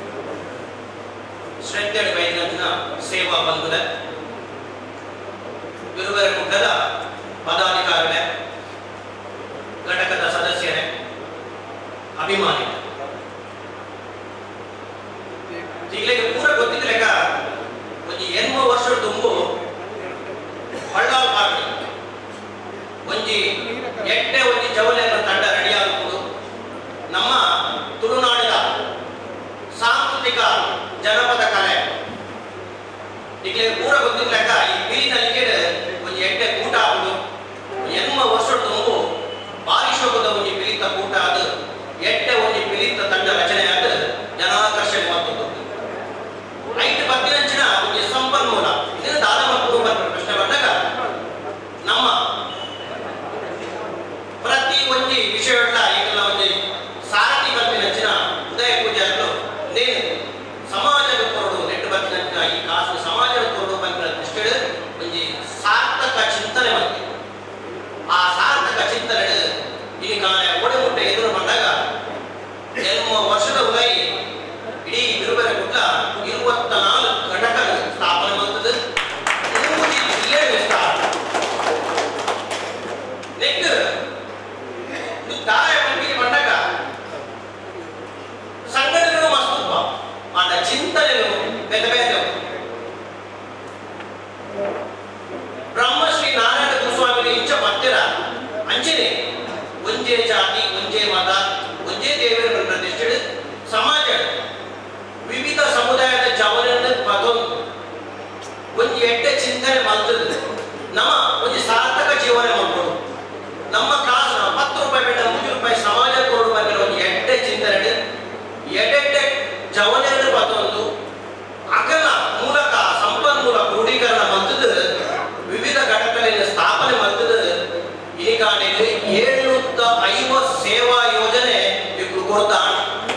ಶ್ರದ್ಧೆಯ ಬೈದಂತಿನ ಸೇವಾ ಬಂಧುದ ಗುರುವರ ಕುಟ್ಟದ ಪದಾಧಿಕಾರಿಗಳೇ ಘಟಕದ ಸದಸ್ಯರೇ ಅಭಿಮಾನಿ ಈಗಲೇ ಪೂರ ಗೊತ್ತಿದ್ಲೆಕ್ಕ ಒಂದು ಎನ್ಮೋ ವರ್ಷ ತುಂಬು ಬಳ್ಳಾಲ್ ಪಾರ್ಟಿ ಒಂಜಿ ಎಟ್ಟೆ ಒಂಜಿ ಜವಲಿನ ತಂಡ ರೆಡಿಯಾಗುವುದು ನಮ್ಮ ತುಳುನಾಡಿನ ಸಾಂಸ್ಕೃತಿಕ ಜನಪದ ಕಲೆ ಈಗಲೇ ಪೂರ ಗೊತ್ತಿರ್ಲೆಕ್ಕ ಈ ಬೀರಿನಲ್ಲಿಗೆ ಒಂದು ಎಟ್ಟೆ ಕೂಟ ಆಗುದು ಎನ್ಮ ವರ್ಷ ತುಂಬು ಬಾರಿಶೋಗದ ಒಂದು ಪಿಲಿತ ಕೂಟ ಅದು ಎಟ್ಟೆ ಒಂದು ಪಿಲಿತ ತಂಡ ರಚನೆ ಆದ ಜನಾಕರ್ಷಣೆ ಮಾಡುವುದು ಐದು ಪತ್ತಿನಂಚಿನ ಒಂದು ಸಂಪನ್ಮೂಲ ಇದನ್ನು ದಾನ ಮತ್ತು ಪ್ರಶ್ನೆ ಬಂದಾಗ ನಮ್ಮ ಪ್ರತಿ ಒಂಜಿ ವಿಷಯಗಳ ಈಗೆಲ್ಲ ಒಂದು ಸಾರಥಿ ಬಂದಿನಂಚಿನ ಉದಯ ಪೂಜಾರು ನೇನು ಸಮಾಜದ ಕೊರಡು ನೆಟ್ಟು ಬಂದಿನಂಚಿನ ಈ ಕಾಸು ಸಮಾಜದ ಕೊರಡು ಬಂದಿನ ದೃಷ್ಟಿಡು ಒಂಜಿ ಸಾರ್ಥಕ ಚಿಂತನೆ ಬಂದಿದೆ ಆ ಸಾರ್ಥಕ ಚಿಂತನೆ ಈ ಕಾಲ ಒಡಮುಟ್ಟೆ ಎದುರು ಬಂದಾಗ ಎನ್ನುವ ವರ್ಷದ ಉದಯ ಇಡೀ ಬಿರುಬೆರೆ ಗುಡ್ಡ ಇರುವತ್ತ ನಾಲ್ಕು ಘಟಕ ಸ್ಥಾಪನೆ ಬಂದದ್ದು ಮೂರು ಜಿಲ್ಲೆ ವಿಸ್ತಾರ ನೆಕ್ಸ್ಟ್ ಇದು ದಾಯ ಬಂದಿಗೆ ಬಂದಾಗ ಸಂಘಟನೆಗಳು ಮಸ್ತುತ್ವ ಆಟ ಚಿಂತನೆಗಳು ಬೇರೆ ಬೇರೆ ಬ್ರಹ್ಮಶ್ರೀ ನಾರಾಯಣ ಗುರುಸ್ವಾಮಿ ಇಂಚ ಪತ್ತಿರ ಅಂಚನೆ ಒಂಜೇ ಜಾತಿ ಒಂಜೇ ಮತ ಒಂಜೇ ದೇವರ ಪ್ರತಿಷ್ಠೆ ಸಮಾಜ ವಿವಿಧ ಸಮುದಾಯದ ಜವನನ್ನು ಮತ್ತೊಂದು ಒಂದು ಎಟ್ಟೆ ಚಿಂತನೆ ಮಾಡ್ತದೆ ನಮ್ಮ ಒಂದು ಸಾರ್ಥಕ ಜೀವನ ಮಾಡ್ಬೋದು ನಮ್ಮ ಕಾಸು ಹತ್ತು ರೂಪಾಯಿ ಬೇಡ ಮೂರು ರೂಪಾಯಿ ಸಮಾಜ ಕೊಡು ಬಗ್ಗೆ ಒಂದು ಎಟ್ಟೆ ಚಿಂತನೆ ಎಡೆಟ್ಟೆ ಜವನನ್ನು ಮತ್ತೊಂದು ಅಗಲ ಮೂಲಕ ಸಂಪನ್ಮೂಲ ಕ್ರೋಢೀಕರಣ ಮಂತದ ವಿವಿಧ ಘಟಕಗಳಿಂದ ಸ್ಥಾಪನೆ ಮಂತದ ಈಗ ಏಳ್ನೂತ್ತ ಐವತ್ತು ಸೇವಾ ಯೋಜನೆ ಇವ್ರು ಕೊಡ್ತಾನೆ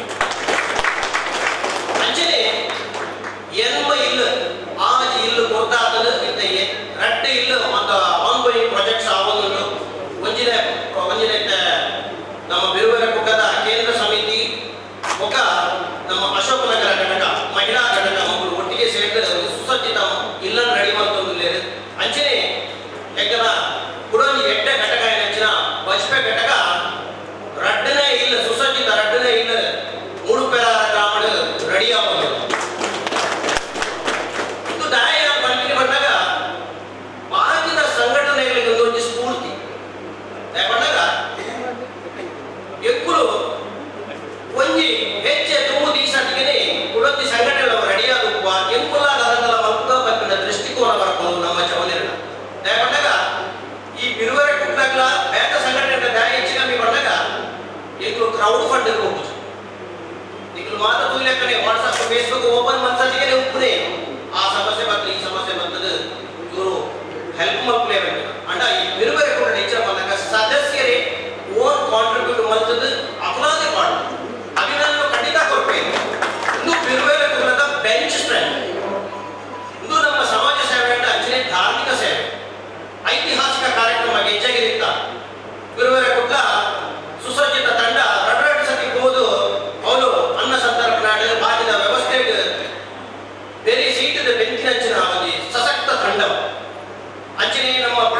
ಅಂಚನೆ ಎನ್ಮ ಇಲ್ಲ ಆಜ್ ಇಲ್ಲ ಕೊಡ್ತಾದನು ಇಂತ ಎ- ರಟ್ಟೆ ಇಲ್ಲ ಮತ್ತ ಆನ್ಗೋಯಿಂಗ್ ಪ್ರಾಜೆಕ್ಟ್ಸ್ ಆವೊಂದು ಒಂಜಿನ ಒಂಜಿನ ನಮ್ಮ ಬಿರುವರ ಕುಕ್ಕದ ಕೇಂದ್ರ ಸಮಿತಿ ಒಕ್ಕ ನಮ್ಮ ಅಶೋಕ್ ನಗರ ಘಟಕ ಮಹಿಳಾ ಘಟಕ ಮಕ್ಕಳು ಒಟ್ಟಿಗೆ ಸೇರಿದ ಒಂದು ಸುಸಜ್ಜಿತ ಇಲ್ಲನ್ನು ರೆಡಿ ಮಾಡ್ಕೊಂಡು ಅಂಚನೆ ಯಾಕಂದ್ರ ಕುಡೊಂದು ಎಡ್ಡೆ ಘಟಕ ಏನಂಚಿನ ಬಜ್ಪೆ ಘಟಕ ರಡ್ಡನೇ ಇಲ್ಲ ಸುಸಜ್ಜಿತ ರಡ್ಡನೇ ಇಲ್ಲ ಮೂಡು ಪೆರಾರ ಗ್ರಾಮಡ್ ರೆಡಿ ಆಗೋದು ಇದು ದಾಯ ಬಂದಿಗೆ ಬಂದಾಗ ಭಾರತದ ಸಂಘಟನೆಗಳಿಗೆ ಒಂದು ಸ್ಫೂರ್ತಿ ದಾಯ ಬಂದಾಗ ಎಕ್ಕುಲು ಒಂಜಿ ಹೆಚ್ಚೆ ತುಂಬು ದಿವಸಟಿಗೆ ಕುಡೊಂದಿ ಸಂಘಟನೆ ರೆಡಿಯಾಗುವ ಎಂಕುಲಾದ ಅದನ್ನೆಲ್ಲ ಮಲ್ಕ ಬಂದ ದೃಷ್ಟಿಕೋನ ಬರ್ಕೊಂಡು ನಮ್ಮ ಚವನಿರಣ ದಾಯ ಬಂದಾಗ ಈ ಬಿರುವರೆ ಕುಟ್ಟಾಗ್ಲ ಬೇಟ ಸಂಘಟನೆ ದಾಯ ಹೆಚ್ಚು ಕಮ್ಮಿ ಬಂದಾಗ ಎಕ್ಕುಲು ಕ್ರೌಡ್ ಫಂಡ್ ಹೋಗುದು ನಿಖಲು ಮಾತ್ರ ತುಲ್ಯಕ್ಕನೆ ವಾಟ್ಸಪ್ ಫೇಸ್ಬುಕ್ ಓಪನ್ ಮನ್ಸಜಿಗೆ ಉಪ್ಪುನೆ ಆ ಸಮಸ್ಯೆ ಬಂತು ಈ ಸಮಸ್ಯೆ ಬಂತದ ಇವರು ಹೆಲ್ಪ್ ಮಾಡ್ಲೇಬೇಕು ಅಂಡ ಈ ಬೇರೆ ಬೇರೆ ಕೂಡ ನೇಚರ್ ಬಂದಾಗ ಸದಸ್ಯರೇ ಓನ್ ಕಾಂಟ್ರಿಬ್ಯೂಟ್ ಮಾಡ್ತದ ಅಪರಾಧಿ ಮಾಡು ಅಭಿನಂದನೆ ಖಂಡಿತ ಕೊಡ್ಬೇಕು ಇನ್ನು ಬೇರೆ ಬೇರೆ ಕುಲದ ಬೆಂಚ್ ಸ್ಟ್ರೆಂತ್ ಇದು ನಮ್ಮ ಸಮಾಜ ಸೇವೆ ಅಂತ ಅಂಚನೆ ಧಾರ್ಮಿಕ ಸೇವೆ ಐತಿಹಾಸಿಕ ಕಾರ್ಯಕ್ರಮ ಹೆಚ್ಚಾಗಿರುತ್ತ ಗುರುವರ ಕುಟ್ಟ ಸುಸಜ್ಜಿತ ತಂಡ ರಡ್ರಡ್ ಸತಿ ಹೋದು ಅವನು ಅನ್ನ ಸಂತರ್ಪಣೆ ಬಾಗಿದ ವ್ಯವಸ್ಥೆಗೆ ಬೇರೆ ಸೀಟದ ಬೆಂಚಿನಂಚಿನ ಒಂದು ಸಶಕ್ತ ತಂಡ ಅಂಚನೆ ನಮ್ಮ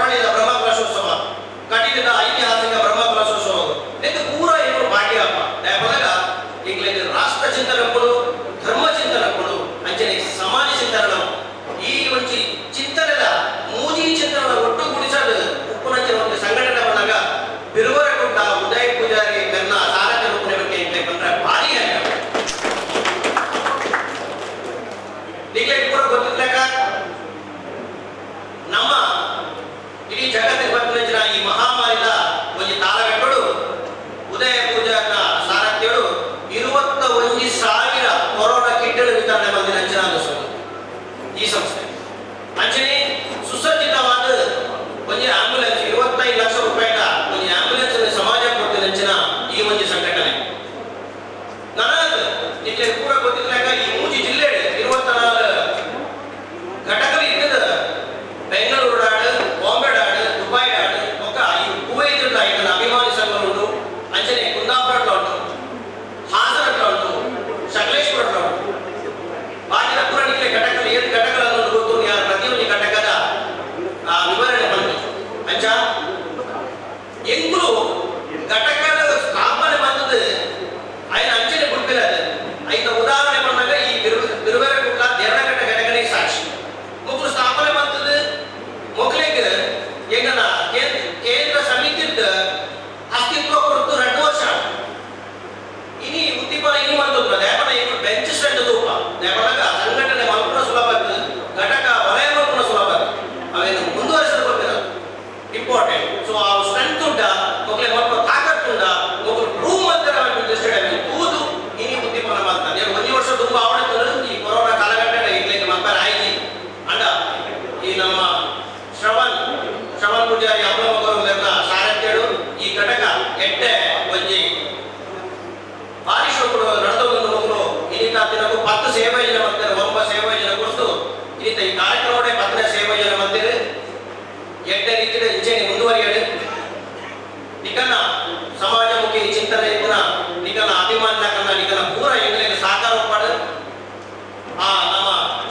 ಈ ಸಂಸ್ಥೆ ಅಂಚನೆ ಸುಸಜ್ಜಿತವಾದ ಒಂದು ಆಂಬ್ಯುಲೆನ್ಸ್ ಇವತ್ತೈದು ಲಕ್ಷ ರೂಪಾಯಿಗ ಒಂದು ಆಂಬ್ಯುಲೆನ್ಸ್ ಸಮಾಜ ಕೊಟ್ಟಿನ ಈ ಒಂದು ಸಂಘಟನೆ ನನಗೆ ಇಲ್ಲಿ ಪೂರ ಗೊತ್ತಿದ್ದಾಗ ಈ ಮೂಜಿ ಜಿಲ್ಲೆ ಇರುವತ್ತನಾರು ಘಟಕಗಳು ಇದ್ದದ ಬೆಂಗಳೂರು ಆಡು ಬಾಂಬೆ ಆಡು ದುಬೈ ಆಡು ఒక ಈ ಕುವೈತ್ ಇದನ್ನ ಅಭಿಮಾನಿ ಸಂಘ ಉಂಟು ಅಂಚನೆ ಕುಂದಾಪುರ ಉಂಟು ಹಾಸನ ಉಂಟು ಸಕಲೇಶ್ವರ ಉಂಟು ಬಾಗಿನ ಪೂರ ನಿಮಗೆ ಘಟಕಗಳು ಏಳು ಘಟಕಗಳನ್ನು ಗೊತ್ತು ಯಾರು ಪ್ರತಿಯೊಂದು ಘಟಕದ ಆ ವಿವರಣೆ ಬಂತು ಅಂಚ ಎಂಗ್ಳು ಘಟಕದ ಸ್ಥಾಪನೆ ಬಂದದ್ದು ఆయన అంచనే గుర్తులేదు అయితే ఉదాహరణ ఏమన్నాగా ఈ బిరువేరకుట్ల దేవనగడ్డ ఘటకనే సాక్షి ముగ్గురు స్థాపನೆ ಬಂತದ್ದು ಮೊದಲಿಗೆ ಎಂಗನ ಕೇಂದ್ರ ಸಮಿತಿದ ಅಸ್ತಿತ್ವ ಕೊಟ್ಟು ಎರಡು ವರ್ಷ ಇನಿ ಉದ್ದೀಪನ ಇನಿ ಬಂದದ್ದು ದೇವನ ಏನು ಬೆಂಚ್ ಸ್ಟ್ರೆಂಟ್ ತೂಪ ದೇವನಾಗ ಸಂಘಟನೆ ಮಲ್ಪುರ ಸುಲಭ ಘಟಕ ವಲಯ ಮಲ್ಪುರ ಸುಲಭ ಅವೇನು ಮುಂದುವರಿಸಲು ಗೊತ್ತಿಲ್ಲ ಇಂಪಾರ್ಟೆಂಟ್ ಸೊ ಆ ಸ್ಟ್ರೆಂತ್ ಉಂಟ ಮೊದಲೇ ಮಲ್ಪುರ ತಾಕತ್ತು ಉಂಟ ಮೊದಲು ರೂಮ್ ಅಂತ ನಾವು ಕೂದು ಇನಿ ಉದ್ದೀಪನ ಮಾಡ್ತಾರೆ నేను ಒಂದು ವರ್ಷ ತುಂಬ ಆವಡುತ್ತದೆ ಈ ಕೊರೋನಾ ಕಾಲಘಟ್ಟ ಇಡ್ಲಿಕ್ಕೆ ಮಕ್ಕಳ ಆಯ್ತು ಅಂಡ ಈ ನಮ್ಮ ಶ್ರವಣ್ ಶ್ರವಣ್ ಪೂಜಾರಿ ಅಬ್ಬ ಮಗನ ಸಾರಥ್ಯಗಳು ಈ ಘಟಕ ಎಟ್ಟೆ ಒಂಜಿ ಭಾರಿ ಶೋಕರು ನಡೆದೊಂದು ಮಕ್ಕಳು ಇನ್ನಿತ ದಿನಕ್ಕೂ ಪತ್ತು ಸೇವಾ ಯೋಜನೆ ಮಾಡ್ತಾರೆ ಒಂಬ ಸೇವಾ ಯೋಜನೆ ಕೊಟ್ಟು ಇನ್ನಿತ ಈ ಕಾರ್ಯಕ್ರಮಡೆ ಪತ್ತನೇ ಸೇವಾ ಯೋಜನೆ ಮಾಡ್ತೀರಿ ಎಡ್ಡೆ ರೀತಿಯ ಇಂಚೆನೆ ಮುಂದುವರಿಯಲು ನಿಕನ ಸಮಾಜಮುಖಿ ಚಿಂತನೆ ಇದ್ದ ನಿಕನ ಅಭಿಮಾನ ಕನ್ನ ನಿಕನ ಪೂರ ಎಂಗ್ಲಿಗೆ ಸಾಕಾರ ಮಾಡು ಆ ನಮ್ಮ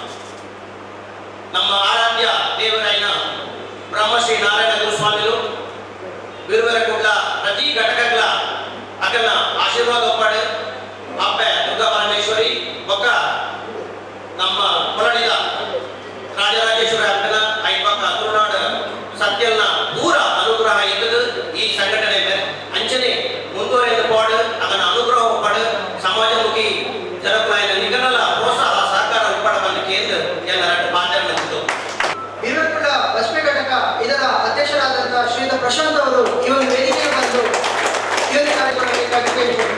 ನಮ್ಮ ಆರಾಧ್ಯ ದೇವರಾಯನ ಬ್ರಹ್ಮಶ್ರೀ ನಾರಾಯಣ ಗುರುಸ್ವಾಮಿಗಳು ಬಿರುವೆರಕುಡ್ಲ ಪ್ರತಿ ಘಟಕಗಳ ಅಕನ ಆಶೀರ್ವಾದ ಒಪ್ಪಾಡು ಅಪ್ಪೆ ದುರ್ಗಾ ಪರಮೇಶ್ವರಿ ಒಕ್ಕ ನಮ್ಮ ಹೊರಡಿದ ರಾಜರಾಜೇಶ್ವರಿ ಅಕ್ಕನ ಐಪಕ್ಕ ತುಳುನಾಡು ಸತ್ಯಲ್ನ ಪೂರ ಅನುಗ್ರಹ ಇದ್ದದು ಈ ಸಂಘಟನೆ ಮೇಲೆ ಅಂಚನೆ ಮುಂದುವರೆದ ಪಾಡು ಅದನ್ನ ಅನುಗ್ರಹ ಒಪ್ಪಾಡು ಸಮಾಜಮುಖಿ ಜನಪ್ರಾಯ ನಿಗನಲ್ಲ ಪ್ರೋತ್ಸಾಹ ಸಹಕಾರ ಉಪ್ಪಾಡ ಬಂದ ಕೇಂದ್ರ ಎಲ್ಲರ ಬಾಧ್ಯತೆ ಬಂದಿತ್ತು ಬೀರಪುರ ಬಸ್ಪೆ ಘಟಕ ಇದರ ಅಧ್ಯಕ್ಷರಾದಂತಹ ಶ್ರೀಯುತ ಪ್ರಶಾಂತ್ ಅವರು ಈ ಒಂದು ವೇದಿಕೆಗೆ ಬಂದು ಈ ಒಂದು ಕಾರ್ಯಕ್ರಮಕ್ಕೆ ಕೇಳಿದರು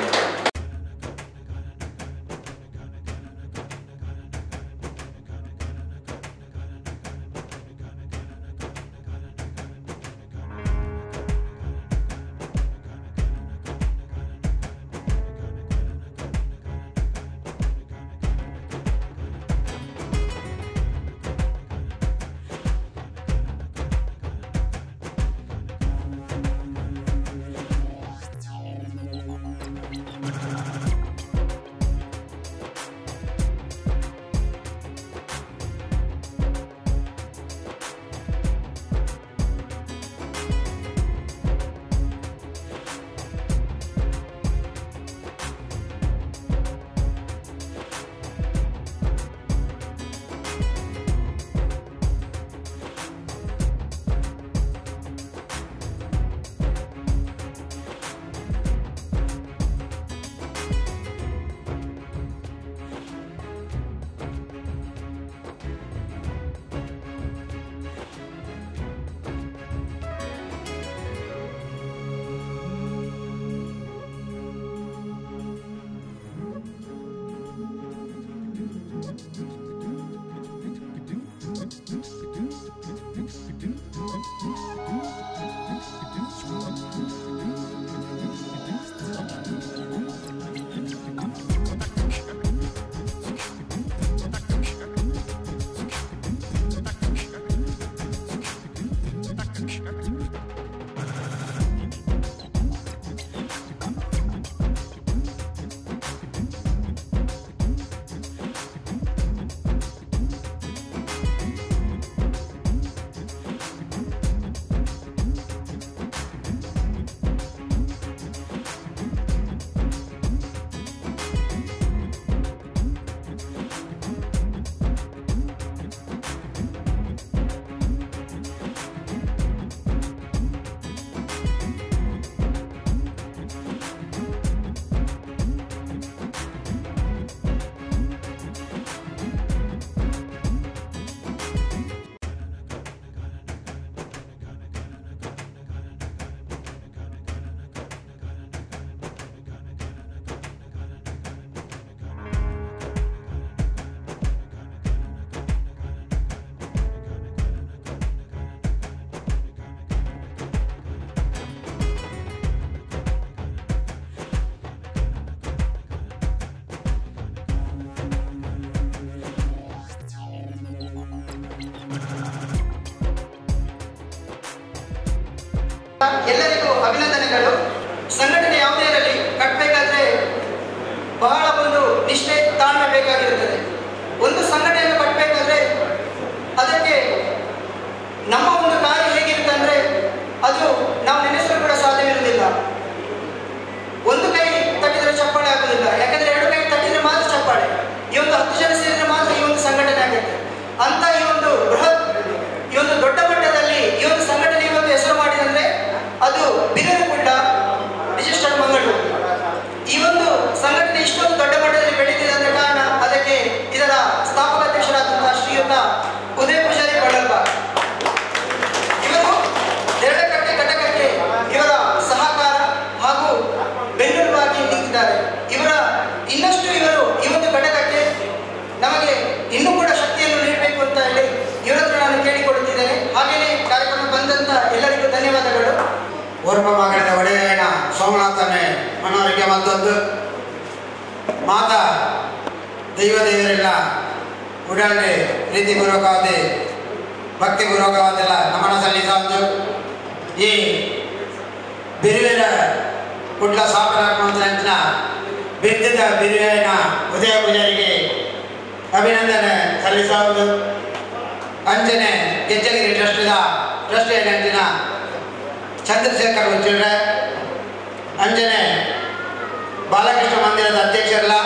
ಎಲ್ಲರಿಗೂ ಅಭಿನಂದನೆಗಳು ಸಂಘಟನೆ ಯಾವುದೇ ಇರಲಿ ಕಟ್ಟಬೇಕಾದ್ರೆ ಬಹಳ ಒಂದು ನಿಷ್ಠೆ ತಾಳ್ಮೆ ಬೇಕಾಗಿರುತ್ತದೆ ಒಂದು ಸಂಘಟನೆಯನ್ನು ಕಟ್ಟಬೇಕಾದ್ರೆ ಅದಕ್ಕೆ ನಮ್ಮ ಒಂದು ಕಾರ್ಯ ಹೇಗಿರುತ್ತೆ ಅಂದ್ರೆ ಅದು ನಾವು ನೆನೆಸಲು ಕೂಡ ಸಾಧ್ಯವಿರುವುದಿಲ್ಲ ಒಂದು ಕೈ ತಟ್ಟಿದ್ರೆ ಚಪ್ಪಾಳೆ ಆಗುದಿಲ್ಲ ಯಾಕಂದ್ರೆ ಎರಡು ಕೈ ತಟ್ಟಿದ್ರೆ ಮಾತ್ರ ಚಪ್ಪಾಳೆ ಈ ಒಂದು ಹತ್ತು ಜನ ಸೇರಿದ್ರೆ ಮಾತ್ರ ಈ ಒಂದು ಸಂಘಟನೆ ಆಗುತ್ತೆ ಅಂತ ಈ ಒಂದು ಬೃಹತ್ ಈ ಒಂದು ದೊಡ್ಡ ಮಟ್ಟದಲ್ಲಿ ಈ ಒಂದು ಸಂಘಟನೆ ಇವತ್ತು ಹೆಸರು ಮಾಡಿದಂದ್ರೆ ಅದು ಬಿದರುಗುಡ್ಡ ರಿಜಿಸ್ಟರ್ಡ್ ಮಂಗಳೂರು ಈ ಒಂದು ಸಂಘಟನೆ ಇಷ್ಟೊಂದು ದೊಡ್ಡ ಮಟ್ಟದಲ್ಲಿ ಬೆಳೀತಿದೆ ಅಂದ್ರೆ ಕಾರಣ ಅದಕ್ಕೆ ಇದರ ಸ್ಥಾಪಕ ಅಧ್ಯಕ್ಷರಾದಂತಹ ಶ್ರೀಯುತ ಉದಯ ಪೂಜಾರಿ ಕೊಳ್ಳಲ್ಬಾಗ್ ಇವರು ಎರಡಕಟ್ಟೆ ಘಟಕಕ್ಕೆ ಇವರ ಸಹಕಾರ ಹಾಗೂ ಬೆನ್ನೆಲುಬಾಗಿ ನಿಂತಿದ್ದಾರೆ ಇವರ ಇನ್ನಷ್ಟು ಇವರು ಈ ಒಂದು ಘಟಕಕ್ಕೆ ನಮಗೆ ಇನ್ನೂ ಕೂಡ ಶಕ್ತಿಯನ್ನು ನೀಡಬೇಕು ಅಂತ ಹೇಳಿ ಇವರ ಹತ್ರ ನಾನು ಕೇಳಿಕೊಳ್ಳುತ್ತಿದ್ದೇನೆ ಹಾಗೆಯೇ ಕಾರ್ಯಕ್ರಮ ಬಂದಂತ ಎಲ್ಲರಿಗೂ ಧನ್ಯವಾದಗಳು ಓರ್ವ ಮಗನ ಒಡೆಯನ ಸೋಮನಾಥನೇ ಮನವರಿಗೆ ಮತ್ತೊಂದು ಮಾತ ದೈವ ದೇವರೆಲ್ಲ ಉಡಾಳೆ ಪ್ರೀತಿಪೂರ್ವಕವಾದ ಭಕ್ತಿಪೂರ್ವಕವಾದೆಲ್ಲ ನಮನ ಸಲ್ಲಿಸೋದು ಈ ಬಿರುವಿನ ಕುಡ್ಲ ಸಾಪರಾತ್ಮಂತ್ರ ಬಿದ್ದಿದ್ದ ಬಿರುವಿನ ಉದಯ ಪೂಜಾರಿಗೆ ಅಭಿನಂದನೆ ಸಲ್ಲಿಸೋದು ಅಂಜನೆ ಗೆಜ್ಜಗಿರಿ ಟ್ರಸ್ಟಿದ ಟ್ರಸ್ಟಿ ಅಂಚಿನ ಚಂದ್ರಶೇಖರ್ ಉಚ್ಚಿಳ್ರೆ ಅಂಜನೆ ಬಾಲಕೃಷ್ಣ ಮಂದಿರದ ಅಧ್ಯಕ್ಷರಲ್ಲ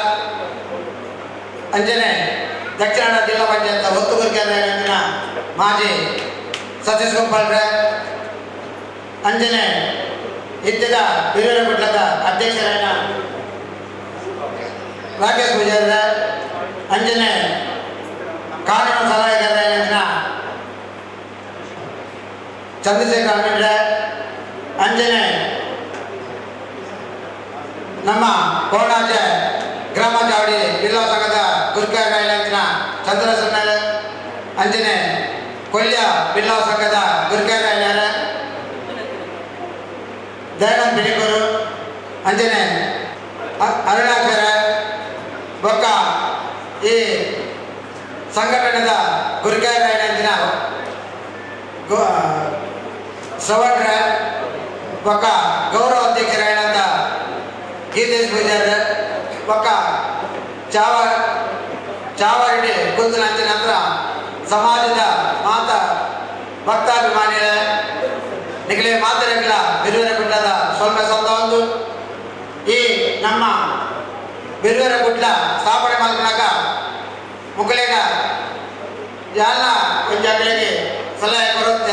ಅಂಜನೆ ದಕ್ಷಿಣ ಕನ್ನಡ ಜಿಲ್ಲಾ ಪಂಚಾಯತ್ ಒತ್ತುಗುರಿ ಕೇಂದ್ರ ಮಾಜಿ ಸತೀಶ್ ಗೋಪಾಲ್ರೆ ಅಂಜನೆ ಇದ್ದಿದ ಹಿರಿಯರ ಕುಟ್ಲದ ಅಧ್ಯಕ್ಷರಾದ ರಾಕೇಶ್ ಪೂಜಾರ ಅಂಜನೆ ಕಾನೂನು ಸಲಹೆಗಾರರಾದ ಚಂದ್ರಶೇಖರ್ ಅಂಗಡ್ರೆ ಅಂಜನೆ ನಮ್ಮ ಕೋಣಾಜ ಗ್ರಾಮ ಚಾವಡಿ ಜಿಲ್ಲಾ ಸಂಘದ ಗುರ್ಕಾ ಗಾಯಲಾಂಚಿನ ಚಂದ್ರಸನ್ನ ಅಂಜನೆ ಕೊಲ್ಯ ಜಿಲ್ಲಾ ಸಂಘದ ಗುರ್ಕಾ ಗಾಯಲಾರ ದಯಾನಂದ್ ಬಿಳಿಕೂರು ಅಂಜನೆ ಅ- ಅರುಣಾಚರ ಬೊಕ್ಕ ಈ ಸಂಘಟನೆದ ಗುರ್ಕಾ ಗಾಯಲಾಂಚಿನ ಗೋ ಶ್ರವಣ್ರ ಒಕ್ಕ ಗೌರವ ಅಧ್ಯಕ್ಷರಾಯಣಂತ ಗೀತೇಶ್ ಪೂಜಾರ ಒಕ್ಕ ಚಾವ ಚಾವರಡಿ ಕುಂದನಂತ ನಂತರ ಸಮಾಜದ ಮಾತ ಭಕ್ತಾಭಿಮಾನಿಗಳ ನಿಗಲೇ ಮಾತರಗಳ ಬಿರುವರ ಗುಡ್ಡದ ಸ್ವಲ್ಪ ಸಂದವೊಂದು ಈ ನಮ್ಮ ಬಿರುವರ ಗುಡ್ಡ ಸ್ಥಾಪನೆ ಮಾಡಿದಾಗ ಮುಕ್ಕಲೇಗ ಯಾಲ ಕೊಂಚಗಳಿಗೆ ಸಲಹೆ ಕೊಡುತ್ತೆ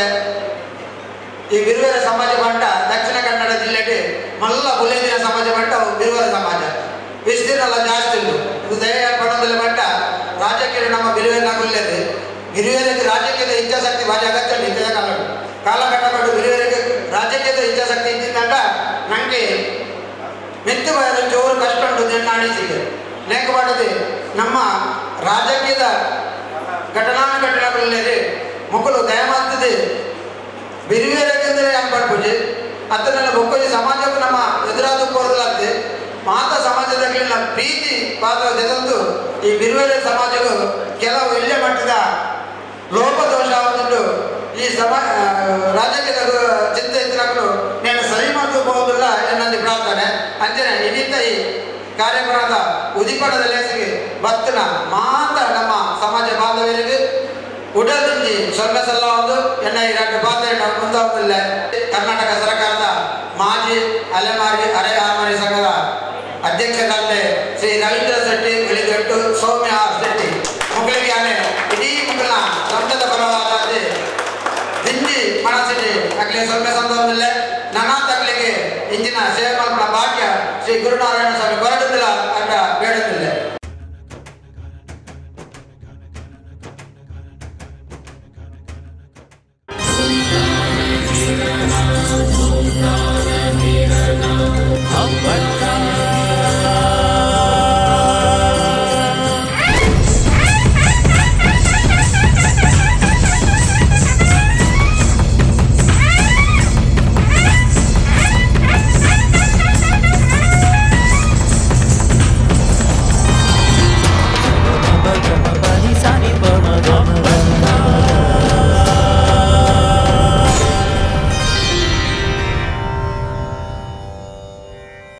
ಈ ಬಿರುವರ ಸಮಾಜ ಮಟ್ಟ ದಕ್ಷಿಣ ಕನ್ನಡ ಜಿಲ್ಲೆಗೆ ಮಲ್ಲ ಬುಲೇದಿನ ಸಮಾಜ ಮಟ್ಟ ಬಿರುವರ ಸಮಾಜ ವಿಸ್ತೀರ್ಣ ಜಾಸ್ತಿ ಉಂಟು ಇದು ದಯ ಪಡೋದಿಲ್ಲ ಮಟ್ಟ ರಾಜಕೀಯ ನಮ್ಮ ಬಿರುವೆನ ಕೊಲ್ಲೇದು ಬಿರುವೆರಿಗೆ ರಾಜಕೀಯದ ಇಚ್ಛಾಶಕ್ತಿ ಭಾರಿ ಅಗತ್ಯ ಉಂಟು ಇಂದಿನ ಕಾಲ ಕಾಲಘಟ್ಟಗಳು ಬಿರುವೆರಿಗೆ ರಾಜಕೀಯದ ಇಚ್ಛಾಶಕ್ತಿ ಇದ್ದಿದ್ದಂಗ ನನಗೆ ಮೆತ್ತು ಬಯಲು ಜೋರು ಕಷ್ಟ ಉಂಟು ನೆನ್ನಾಡಿಸಿದೆ ನೇಕ ಮಾಡೋದು ನಮ್ಮ ರಾಜಕೀಯದ ಘಟನಾಘಟನೆಗಳಲ್ಲಿ ಮಕ್ಕಳು ದಯಮಾಡ್ತದೆ ಬಿರಿವೇರಕ್ಕೆಂದರೆ ಅನ್ಪಡ್ಪುಜಿ ಅದನ್ನೆಲ್ಲ ಬೊಕ್ಕಜಿ ಸಮಾಜಕ್ಕೂ ನಮ್ಮ ಎದುರಾದ ಕೋರಲಾಗ್ತದೆ ಮಾತ ಸಮಾಜದಲ್ಲಿ ಪ್ರೀತಿ ಪಾತ್ರ ಜೊತೆಂದು ಈ ಬಿರುವೇರ ಸಮಾಜವು ಕೆಲವು ಎಳ್ಳೆ ಮಟ್ಟದ ಲೋಪದೋಷ ಆಗುತ್ತುಂಟು ಈ ಸಮ ಆ, ರಾಜಕೀಯದ ಗು- ಚಿಂತೆ ಇದ್ರಾಗಲು నేను ಸರಿ ಮಾಡಬಹುದಿಲ್ಲ ಎನ್ನೊಂದು ಪ್ರಾರ್ಥನೆ ಅಂಜನೆ ಇನ್ನಿಂದ ಈ ಕಾರ್ಯಕ್ರಮದ ಉದಿಪಣದ ಲೇಸಿಗೆ ಬತ್ತನ ಮಾತ ನಮ್ಮ ಸಮಾಜ ಬಾಂಧವರಿಗೆ ಉಡದಿಂಜಿ ಸ್ವಲ್ಪ ಸಲ ಒಂದು ಎನ್ನ ಈ ಎರಡು ಪಾತ್ರ ಮುಂದಾಗುತ್ತಿಲ್ಲ ಕರ್ನಾಟಕ ಸರ್ಕಾರದ ಮಾಜಿ ಅಲೆಮಾರಿ ಅರೆ ಆರ್ಮಾರಿ ಸಂಘದ ಅಧ್ಯಕ್ಷರಾದ ಶ್ರೀ ರವೀಂದ್ರ ಶೆಟ್ಟಿ ಉಳಿದಟ್ಟು ಸೌಮ್ಯ ಆರ್ ಶೆಟ್ಟಿ ಮುಗಳಿಗೆ ಆನೆ ಇಡೀ ಮುಗಳ ಸಂಘದ ಪರವಾದ ದಿಂಡಿ ಮನಸ್ಸಿಗೆ ಅಗ್ಲಿ ಸ್ವಲ್ಪ ಸಂದರ್ಭದಲ್ಲೇ ನನ್ನ ತಗ್ಲಿಗೆ ಇಂಜಿನ ಸೇವೆ ಮಾಡ್ಕೊಂಡ ಭಾಗ್ಯ ಶ್ರೀ ಗುರುನಾರಾಯಣ ಸ್ವಾಮಿ ಕೊರಡು